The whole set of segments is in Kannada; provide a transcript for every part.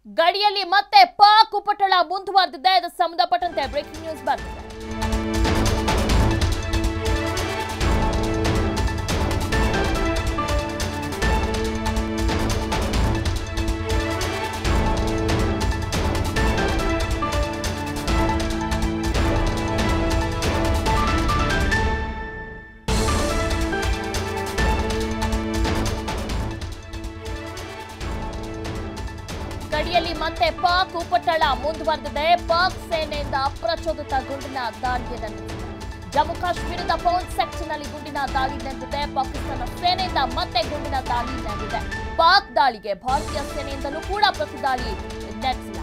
ಗಡಿಯಲ್ಲಿ ಮತ್ತೆ ಪಾಕ್ ಉಪಟಳ ಮುಂದುವರೆದಿದೆ ಇದು ಸಂಬಂಧಪಟ್ಟಂತೆ ಬ್ರೇಕಿಂಗ್ ನ್ಯೂಸ್ ಬರ್ತಿದೆ ಗಡಿಯಲ್ಲಿ ಮತ್ತೆ ಪಾಕ್ ಉಪಟಳ ಮುಂದುವರೆದಿದೆ ಪಾಕ್ ಸೇನೆಯಿಂದ ಅಪ್ರಚೋದಿತ ಗುಂಡಿನ ದಾಳಿಗೆ ನಡೆದಿದೆ ಜಮ್ಮು ಕಾಶ್ಮೀರದ ಪೌಂಚ್ ಸೆಕ್ಟರ್ನಲ್ಲಿ ಗುಂಡಿನ ದಾಳಿ ನಡೆದಿದೆ ಪಾಕಿಸ್ತಾನ ಸೇನೆಯಿಂದ ಮತ್ತೆ ಗುಂಡಿನ ದಾಳಿ ನಡೆದಿದೆ ಪಾಕ್ ದಾಳಿಗೆ ಭಾರತೀಯ ಸೇನೆಯಿಂದಲೂ ಕೂಡ ಪ್ರತಿದಾಳಿ ನಡೆಸಲಾಗಿದೆ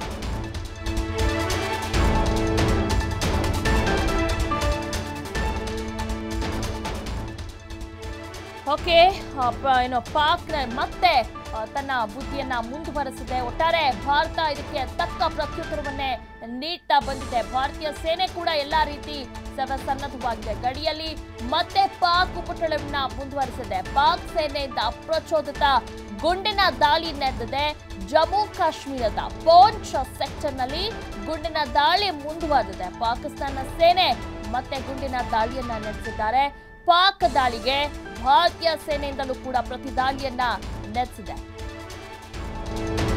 ಓಕೆ ಆ, ಪ- ಏನು ಪಾಕ್ ಮತ್ತೆ ಆ, ತನ್ನ ಬುದ್ಧಿಯನ್ನ ಮುಂದುವರೆಸಿದೆ ಒಟ್ಟಾರೆ ಭಾರತ ಇದಕ್ಕೆ ತಕ್ಕ ಪ್ರತ್ಯುತ್ತರವನ್ನೇ ನೀಡ್ತಾ ಬಂದಿದೆ ಭಾರತೀಯ ಸೇನೆ ಕೂಡ ಎಲ್ಲಾ ರೀತಿ ಸರ್ವ ಸನ್ನದ್ಧವಾಗಿದೆ ಗಡಿಯಲ್ಲಿ ಮತ್ತೆ ಪಾಕ್ ಉಪಟಳವನ್ನ ಮುಂದುವರೆಸಿದೆ ಪಾಕ್ ಸೇನೆಯಿಂದ ಅಪ್ರಚೋದಿತ ಗುಂಡಿನ ದಾಳಿ ನಡೆದಿದೆ ಜಮ್ಮು ಕಾಶ್ಮೀರದ ಪೋಂಚ್ ಸೆಕ್ಟರ್ನಲ್ಲಿ ಗುಂಡಿನ ದಾಳಿ ಮುಂದುವರೆದಿದೆ ಪಾಕಿಸ್ತಾನ ಸೇನೆ ಮತ್ತೆ ಗುಂಡಿನ ದಾಳಿಯನ್ನ ನಡೆಸಿದ್ದಾರೆ ಪಾಕ್ ದಾಳಿಗೆ ಭಾರತೀಯ ಸೇನೆಯಿಂದಲೂ ಕೂಡ ಪ್ರತಿ ದಾಳಿಯನ್ನ ನಡೆಸಿದೆ